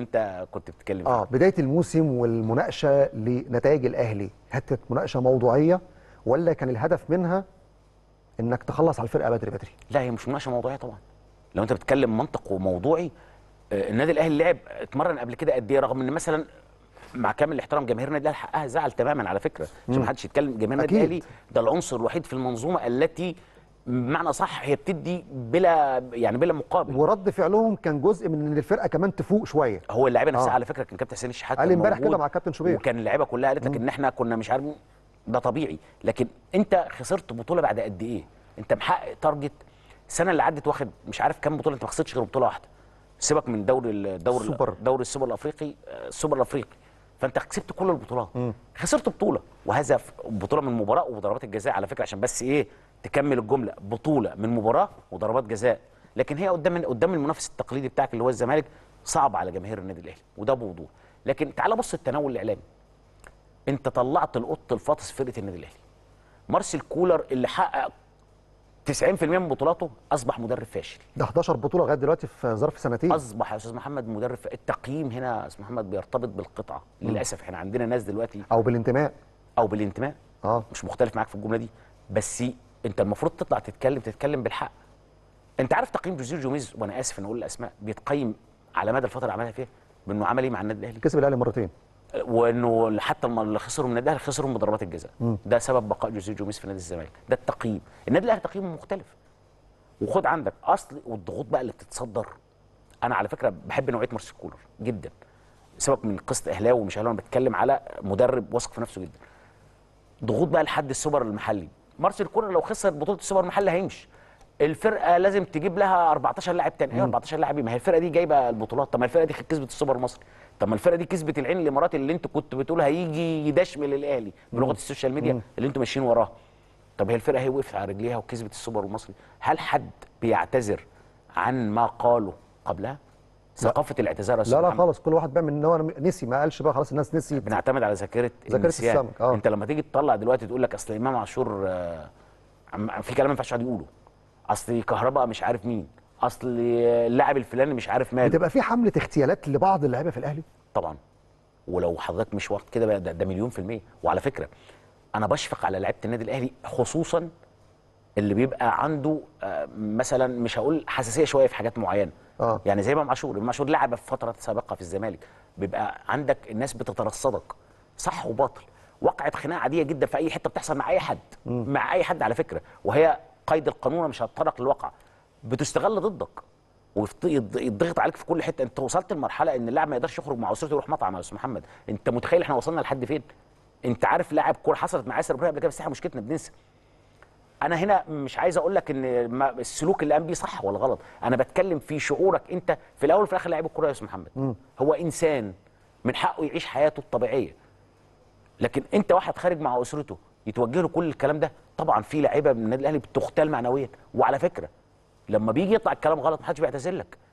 انت كنت بتتكلم فيها. اه بدايه الموسم والمناقشه لنتائج الاهلي هل كانت مناقشه موضوعيه ولا كان الهدف منها انك تخلص على الفرقه بدري بدري لا هي مش مناقشه موضوعيه طبعا لو انت بتتكلم منطق وموضوعي آه، النادي الاهلي لعب اتمرن قبل كده قد ايه رغم ان مثلا مع كامل الاحترام جماهير النادي الاهلي حقها زعل تماما على فكره عشان ما حدش يتكلم جماهير النادي أكيد. الاهلي ده العنصر الوحيد في المنظومه التي بمعنى صح هي بتدي بلا يعني بلا مقابل ورد فعلهم كان جزء من ان الفرقه كمان تفوق شويه هو اللعيبه نفسها آه. على فكره كان كابتن حسين الشحات قال كان امبارح موجود كده مع كابتن شوبير. وكان اللعيبه كلها قالت لك ان احنا كنا مش عارف ده طبيعي لكن انت خسرت بطوله بعد قد ايه انت محقق تارجت السنه اللي عدت واخد مش عارف كام بطوله انت ما خسرتش غير بطوله واحده سيبك من دوري الدوري السوبر. دوري السوبر الافريقي آه، السوبر الافريقي فانت كسبت كل البطولات خسرت بطوله وهذا ف- بطوله من مباراه وضربات الجزاء على فكره عشان بس ايه تكمل الجمله بطوله من مباراه وضربات جزاء لكن هي قدام قدام المنافس التقليدي بتاعك اللي هو الزمالك صعب على جماهير النادي الاهلي وده بوضوح لكن تعال بص التناول الاعلامي انت طلعت القط الفاطس في فرقه النادي الاهلي مارسيل كولر اللي حقق 90% من بطولاته اصبح مدرب فاشل ده 11 بطوله لغايه دلوقتي في ظرف سنتين اصبح يا استاذ محمد مدرب ف- التقييم هنا يا استاذ محمد بيرتبط بالقطعه للاسف احنا عندنا ناس دلوقتي او بالانتماء او بالانتماء اه مش مختلف معاك في الجمله دي بس انت المفروض تطلع تتكلم تتكلم بالحق انت عارف تقييم جوزيه جوميز وانا اسف ان اقول الاسماء بيتقيم على مدى الفتره اللي عملها فيها بانه عمل ايه مع النادي الاهلي كسب الاهلي مرتين وانه حتى لما اللي خسروا من النادي الاهلي خسروا من ضربات الجزاء ده سبب بقاء جوزيه جوميز في نادي الزمالك ده التقييم النادي الاهلي تقييمه مختلف وخد عندك اصل والضغوط بقى اللي بتتصدر انا على فكره بحب نوعيه مارسيل كولر جدا سيبك من قصه اهلاوي ومش اهلاوي انا بتكلم على مدرب واثق في نفسه جدا ضغوط بقى لحد السوبر المحلي مارسيل كولر لو خسر بطوله السوبر المحلي هيمشي الفرقه لازم تجيب لها 14 لاعب تاني ايه 14 لاعب إيه؟ ما هي الفرقه دي جايبه البطولات طب ما الفرقه دي كسبت السوبر المصري طب ما الفرقه دي كسبت العين الاماراتي اللي انت كنت بتقول هيجي يدشمل الاهلي بلغه السوشيال ميديا اللي انتوا ماشيين وراها طب هي الفرقه هي وقفت على رجليها وكسبت السوبر المصري هل حد بيعتذر عن ما قاله قبلها ثقافه الاعتذار يا أستاذ لا لا محمد. خالص كل واحد بيعمل ان هو نسي ما قالش بقى خلاص الناس نسيت بنعتمد على ذاكره ذاكرة النسيان. السمك، آه. انت لما تيجي تطلع دلوقتي تقول لك اصل امام عاشور آه، عم- في كلام ما ينفعش حد يقوله اصل كهرباء مش عارف مين اصل اللاعب الفلاني مش عارف ماله بتبقى في حمله اغتيالات لبعض اللعيبه في الاهلي طبعا ولو حضرتك مش واخد كده بقى ده, ده مليون في المية وعلى فكرة أنا بشفق على لعيبة النادي الأهلي خصوصا اللي بيبقى عنده آه، مثلا مش هقول حساسية شوية في حاجات معينة آه. يعني زي إمام عاشور إمام عاشور لعب في فترة سابقة في الزمالك بيبقى عندك الناس بتترصدك صح وباطل وقعت خناقة عادية جدا في أي حتة بتحصل مع أي حد مع أي حد على فكرة وهي قيد القانون مش هتطرق للواقع بتستغل ضدك ويضغط عليك في كل حته انت وصلت لمرحله ان اللاعب ما يقدرش يخرج مع اسرته يروح مطعم يا استاذ محمد انت متخيل احنا وصلنا لحد فين انت عارف لاعب كوره حصلت مع ياسر ابراهيم قبل كده بس احنا مشكلتنا بننسى انا هنا مش عايز اقول لك ان ما- السلوك اللي قام بيه صح ولا غلط انا بتكلم في شعورك انت في الاول وفي الاخر لاعب الكوره يا استاذ محمد هو انسان من حقه يعيش حياته الطبيعيه لكن انت واحد خارج مع اسرته يتوجه له كل الكلام ده طبعا في لعيبه من النادي الاهلي بتختال معنويا وعلى فكره لما بيجي يطلع الكلام غلط محدش بيعتذر لك